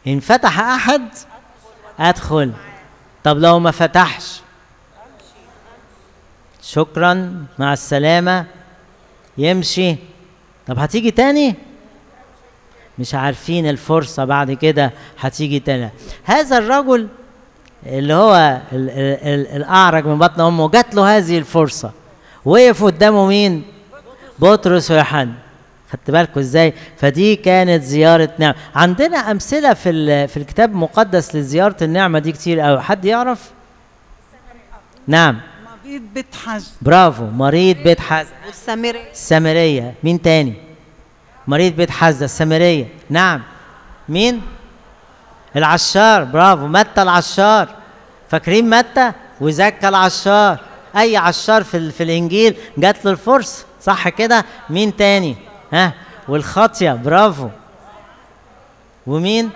ان فتح احد ادخل طب لو ما فتحش شكرا مع السلامه يمشي طب هتيجي تاني مش عارفين الفرصة بعد كده هتيجي تاني هذا الرجل اللي هو ال ال ال الأعرج من بطن أمه جات له هذه الفرصة وقف قدامه مين؟ بطرس ويوحنا خدت بالكم ازاي؟ فدي كانت زيارة نعمة عندنا أمثلة في ال- في الكتاب المقدس لزيارة النعمة دي كتير قوي حد يعرف؟ نعم مريض بيت حج برافو مريض بيت حزن والسامري السامرية مين تاني مريض بيت حزة السامرية نعم مين العشار برافو متى العشار فاكرين متى وزكى العشار اي عشار في, ال- في الانجيل جات له الفرصة صح كده مين تاني ها والخاطية برافو ومين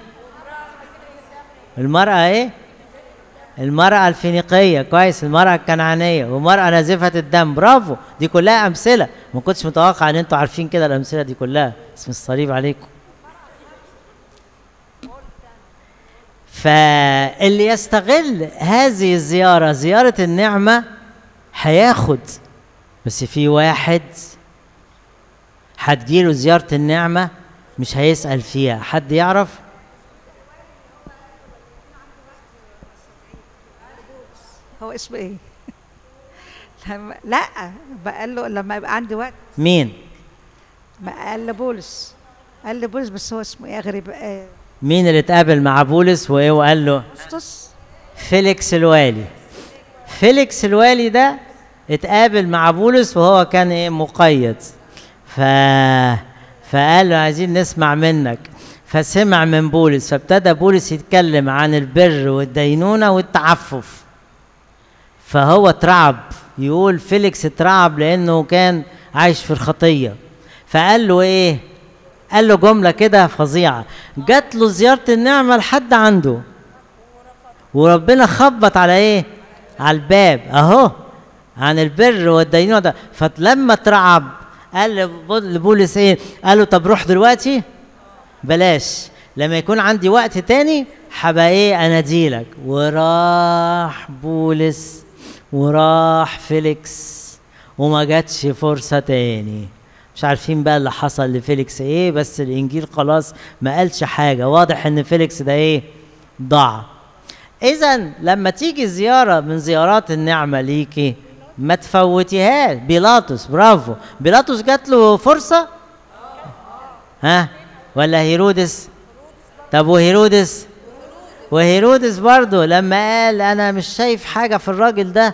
المرأة ايه المرأة الفينيقية كويس المرأة الكنعانية ومرأة نازفة الدم برافو دي كلها أمثلة ما كنتش متوقع إن أنتوا عارفين كده الأمثلة دي كلها اسم الصليب عليكم فاللي يستغل هذه الزيارة زيارة النعمة هياخد بس في واحد هتجيله زيارة النعمة مش هيسأل فيها حد يعرف؟ هو اسمه ايه؟ لما لا بقال له لما يبقى عندي وقت مين؟ ما قال لبولس قال لبولس بس هو اسمه ايه غريب آه، مين اللي اتقابل مع بولس وايه وقال له أسطس فيليكس الوالي فيليكس الوالي ده اتقابل مع بولس وهو كان ايه مقيد ف فقال له عايزين نسمع منك فسمع من بولس فابتدى بولس يتكلم عن البر والدينونة والتعفف فهو اترعب يقول فيليكس اترعب لانه كان عايش في الخطيه فقال له ايه قال له جمله كده فظيعه جات له زياره النعمه لحد عنده وربنا خبط على ايه على الباب اهو عن البر والدينونة ده فلما اترعب قال لبو- لبولس ايه قال له طب روح دلوقتي بلاش لما يكون عندي وقت تاني هبقى ايه اناديلك وراح بولس وراح فيليكس وما جاتش فرصة تاني مش عارفين بقى اللي حصل لفيليكس ايه بس الانجيل خلاص ما قالش حاجة واضح ان فيليكس ده ايه ضاع اذا لما تيجي زيارة من زيارات النعمة ليكي ما تفوتيهاش بيلاطس برافو بيلاطس جات له فرصة ها ولا هيرودس طب وهيرودس وهيرودس برضه لما قال انا مش شايف حاجه في الراجل ده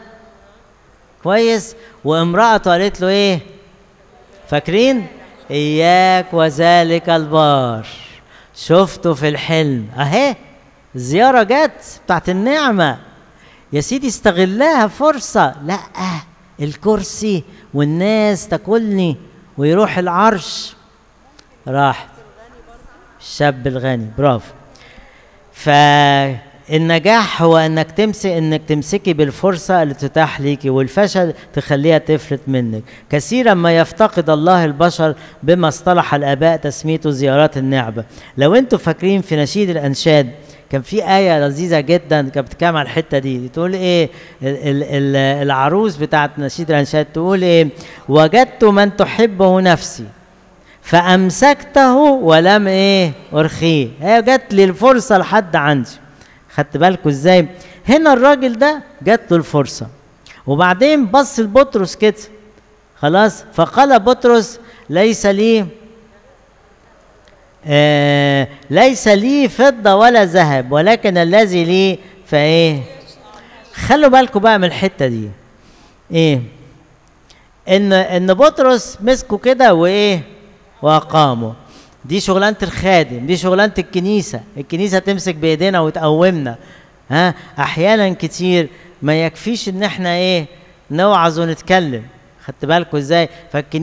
كويس وامراته قالت له ايه فاكرين اياك وذلك البار شفته في الحلم اهي الزياره جت بتاعت النعمه يا سيدي استغلها فرصه لا الكرسي والناس تاكلني ويروح العرش راح الشاب الغني برافو فالنجاح هو انك تمسك انك تمسكي بالفرصه اللي تتاح ليكي والفشل تخليها تفلت منك كثيرا ما يفتقد الله البشر بما اصطلح الاباء تسميته زيارات النعمه لو انتم فاكرين في نشيد الانشاد كان في آية لذيذة جدا كانت بتتكلم على الحتة دي تقول إيه ال ال ال العروس بتاعت نشيد الأنشاد تقول إيه وجدت من تحبه نفسي فامسكته ولم ايه ارخيه هي جات لي الفرصه لحد عندي خدت بالكم ازاي هنا الراجل ده جات له الفرصه وبعدين بص لبطرس كده خلاص فقال بطرس ليس لي آه ليس لي فضه ولا ذهب ولكن الذي لي فايه خلوا بالكم بقى من الحته دي ايه ان ان بطرس مسكه كده وايه واقامه دي شغلانه الخادم دي شغلانه الكنيسه الكنيسه تمسك بايدينا وتقومنا ها احيانا كتير ما يكفيش ان احنا ايه نوعظ ونتكلم خدت بالكم ازاي فالكنيسه